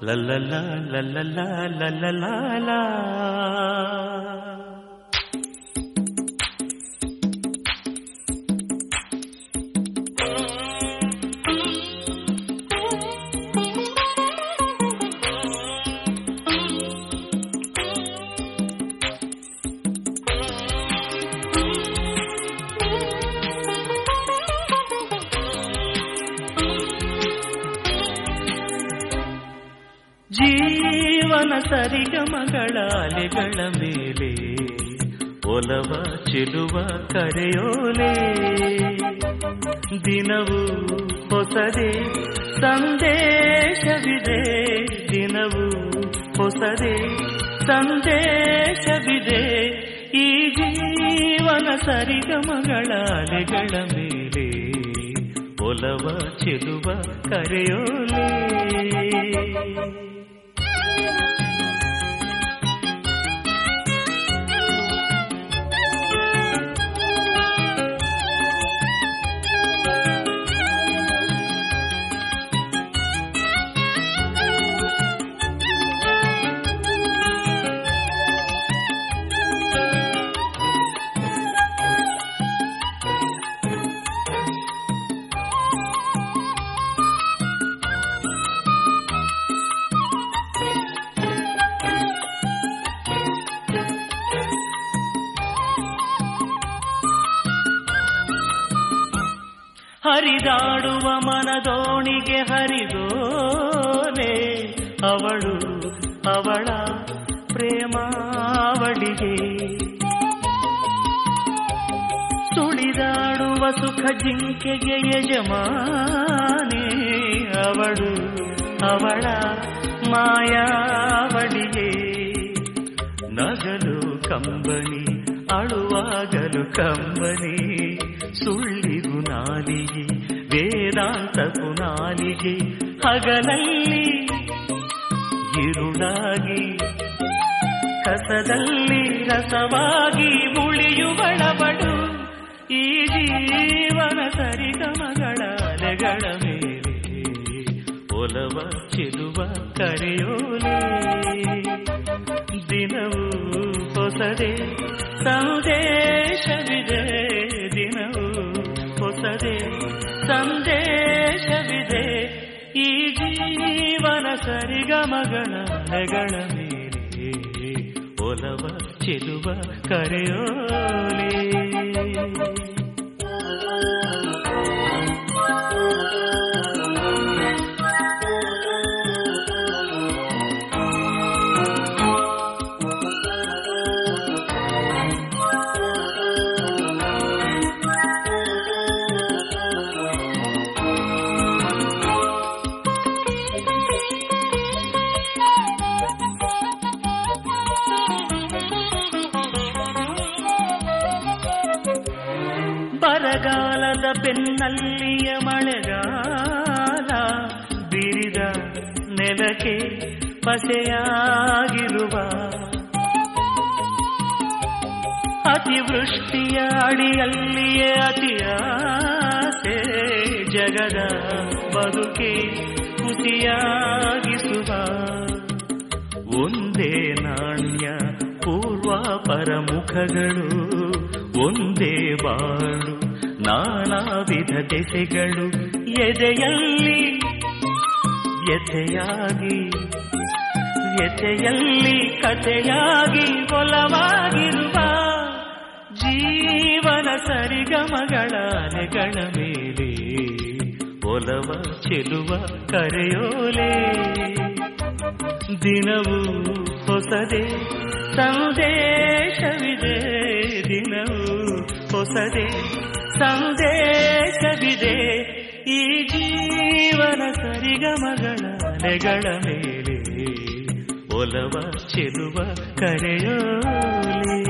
ಲಲ್ಲಲ ಲಲ್ಲಲ ಲಲ್ಲಲ ಜೀವನ ಸರಿಗಮಗಳ ಅಲೆಗಳ ಮೇಲೆ ಒಲವ ಚೆಲುವ ಕರೆಯೋಲೆ ದಿನವೂ ಹೊಸದೇ ಸಂದೇಶವಿದೆ ದಿನವೂ ಹೊಸದೇ ಸಂದೇಶವಿದೆ ಈ ಜೀವನ ಸರಿಗಮಗಳ ಅಲೆಗಳ ಮೇಲೆ ಒಲವ ಚೆಲುವ ಕರೆಯೋಲೆ ಹರಿದಾಡುವ ಮನದೋಣಿಗೆ ಹರಿದೋಲೆ ಅವಳು ಅವಳ ಪ್ರೇಮಾವಳಿಗೆ ಸುಳಿದಾಡುವ ಸುಖ ಜಿಂಕೆಗೆ ಯಜಮಾನೆ ಅವಳು ಅವಳ ಮಾಯಾವಳಿಗೆ ನಗಲು ಕಂಬನಿ ಅಳುವಾಗಲು ಕಂಬನಿ ಸುಳ್ಳಿಗು ನಾಲಿಗೆ ವೇದಾಂತಕು ನಾಲಿಗೆ ಹಗಲಲ್ಲಿ ಇರುಳಾಗಿ ಕಸದಲ್ಲಿ ರಸವಾಗಿ ಉಳಿಯುವಳಬಡು ಈ ಜೀವನ ಸರಿಗಮಗಳ ಅಲೆಗಳ ಮೇಲೆ ಒಲವ ಚೆಲುವ ಕರೆಯೋಲೆ ದಿನವೂ ಹೊಸದೇ ಸಂದೇಶವಿದೆ ದಿನವೂ ಹೊಸದೇ ಸಂದೇಶವಿದೆ ಈ ಜೀವನ ಸರಿಗಮಗಳ ಅಲೆಗಳ ಮೇಲೆ ಒಲವ ಚೆಲುವ ಕರೆಯೋಲೆ ಬರಗಾಲದ ಬೆನ್ನಲ್ಲಿಯ ಮಳೆಗಾಲ ಬಿರಿದ ನೆಲಕ್ಕೆ ಪಸೆಯಾಗಿರುವ ಅತಿವೃಷ್ಟಿಯ ಅಡಿಯಲ್ಲಿಯೇ ಅತಿಯಾಸೆ ಜಗದ ಬದುಕೆ ಕುಸಿಯಾಗಿಸುವ ಒಂದೇ ನಾಣ್ಯ ಪೂರ್ವ ಪರಮುಖಗಳು ಒಂದೇ ಬಾಳು ನಾನಾ ವಿಧ ದೆಸೆಗಳು ಎದೆಯಲ್ಲಿ ವ್ಯಥೆಯಾಗಿ ವ್ಯಥೆಯಲ್ಲಿ ಕಥೆಯಾಗಿ ಒಲವಾಗಿರುವ ಜೀವನ ಸರಿಗಮಗಳ ಅಲೆಗಳ ಮೇಲೆ ಒಲವ ಚೆಲುವ ಕರೆಯೋಲೆ ದಿನವೂ ಹೊಸದೇ ಸಂದೇಶವಿದೆ ದಿನವೂ ಹೊಸದೇ ಸಂದೇಶವಿದೆ ಈ ಜೀವನ ಸರಿಗಮಗಳ ಅಲೆಗಳ ಮೇಲೆ ಒಲವ ಚೆಲುವ ಕರೆಯೋಲೆ